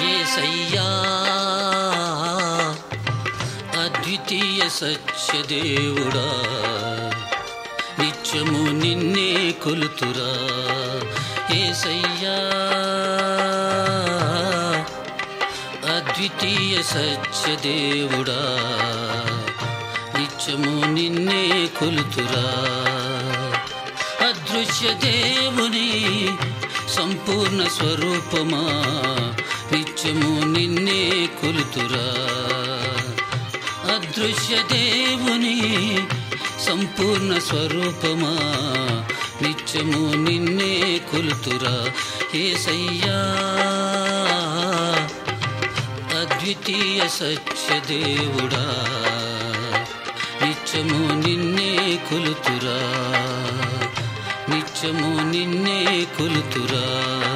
ఏసయ్యా అద్వితీయ సత్యదేవుడా నిత్యము నిన్నే కొలుతురా ఏసయ్యా అద్వితీయ సత్యదేవుడా నిత్యము నిన్నే కొలుతురా అదృశ్య దేవుని సంపూర్ణ స్వరూపమా నిత్యము నిన్నే కొలుతురా అదృశ్య దేవుని సంపూర్ణ స్వరూపమా నిత్యము నిన్నే కొలుతురా ఏసయ్యా అద్వితీయ సత్యదేవుడా నిత్యము నిన్నే కొలుతురా నిత్యము నిన్నే కొలుతురా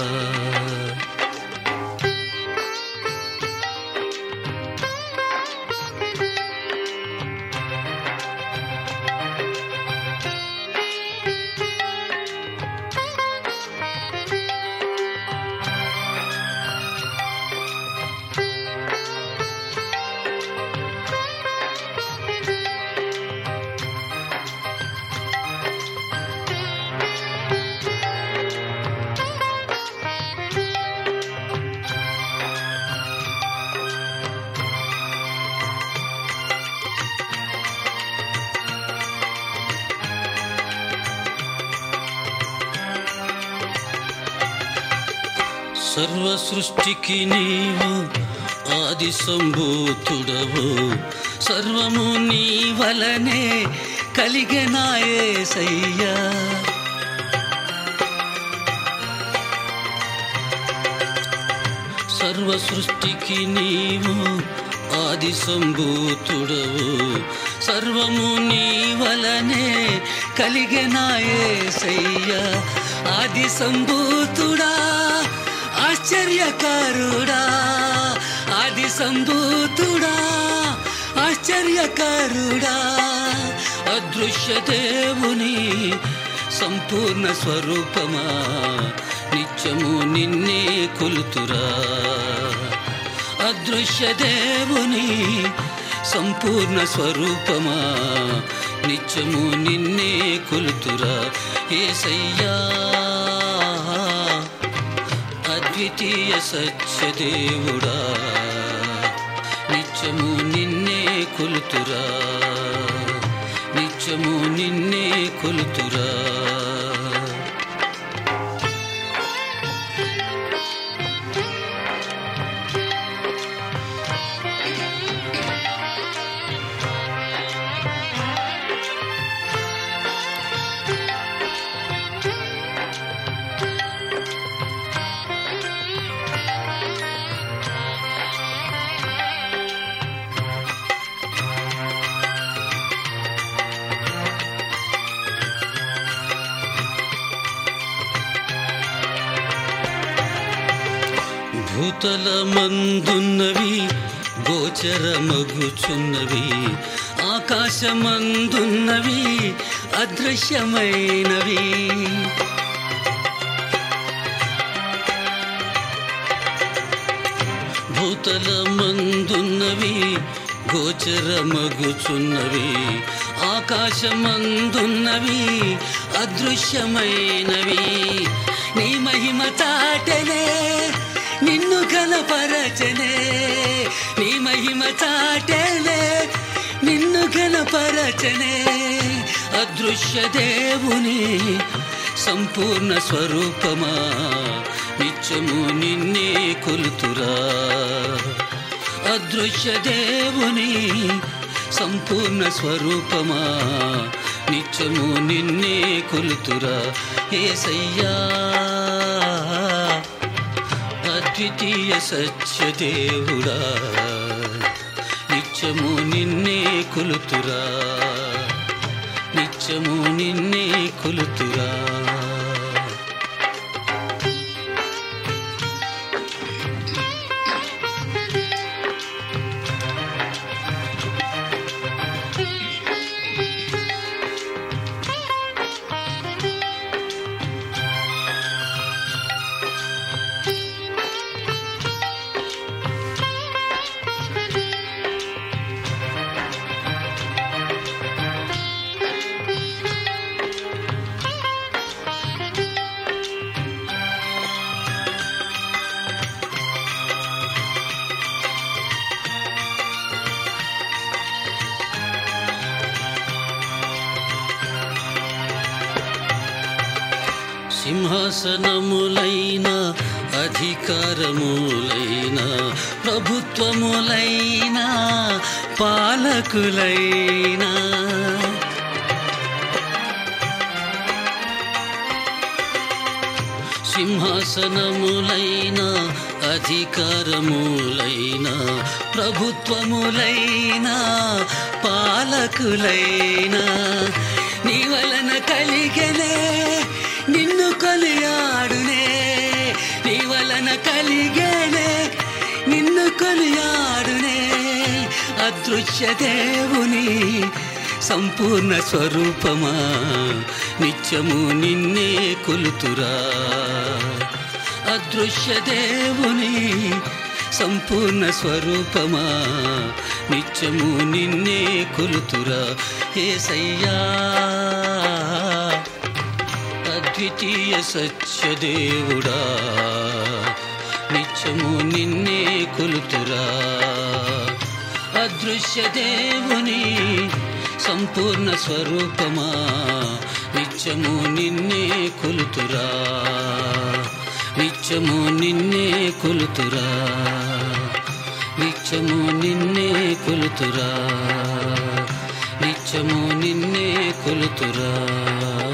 సర్వ సృష్టికి నీవు ఆది సంభూతుడవు సర్వము నీ వలనే కలిగనాయే సయ్యా సర్వ సృష్టికి నీవు ఆది సంభూతుడవు సర్వము నీ వలనే కలిగనాయే సయ్యా ఆది సంభూతుడా ఆశ్చర్యకారుడా ఆది సంభూతుడా ఆశ్చర్యకారుడా అదృశ్య దేవుని సంపూర్ణ స్వరూపమా నిత్యము నిన్నే కొలుతురా అదృశ్య దేవుని సంపూర్ణ స్వరూపమా నిత్యము నిన్నే కొలుతురా ఏసయ్యా అద్వితీయ సత్యదేవుడా నిత్యము నిన్నే కొలుతురా నిత్యము నిన్నే కొలుతురా భూతల మందున్నవి గోచరమగుచున్నవి ఆకాశమందున్నవి అదృశ్యమైనవి భూతల మందున్నవి గోచరమగుచున్నవి ఆకాశమందున్నవి అదృశ్యమైనవి నీ మహిమ చాటలే నిన్ను కనపరచనే నీ మహిమ చాటలే నిన్ను కనపరచనే అదృశ్య దేవుని సంపూర్ణ స్వరూపమా నిత్యము నిన్నే కొలుతురా అదృశ్య దేవుని సంపూర్ణ స్వరూపమా నిత్యము నిన్నే కొలుతురా ఏసయ్యా అద్వితీయ సత్యదేవుడా నిత్యము నిన్నే కొలుతురా నిత్యము నిన్నే కొలుతురా సింహాసనములైన అధికారములైన ప్రభుత్వములైన పాలకులైన సింహాసనములైన అధికారములైన ప్రభుత్వములైన పాలకులైన నీ వలన కలిగనే నిన్ను కొనియాడునే నీ వలన కలిగనే నిన్ను కొనియాడునే అదృశ్య దేవుని సంపూర్ణ స్వరూపమా నిత్యము నిన్నే కొలుతురా అదృశ్య దేవుని సంపూర్ణ స్వరూపమా నిత్యము నిన్నే కొలుతురా ఏసయ్యా అద్వితీయ సత్యదేవుడా నిత్యము నిన్నే కొలుతురా అదృశ్య దేవుని సంపూర్ణ స్వరూపమా నిత్యము నిన్నే కొలుతురా నిత్యము నిన్నే కొలుతురా నిత్యము నిన్నే కొలుతురా నిత్యము నిన్నే కొలుతురా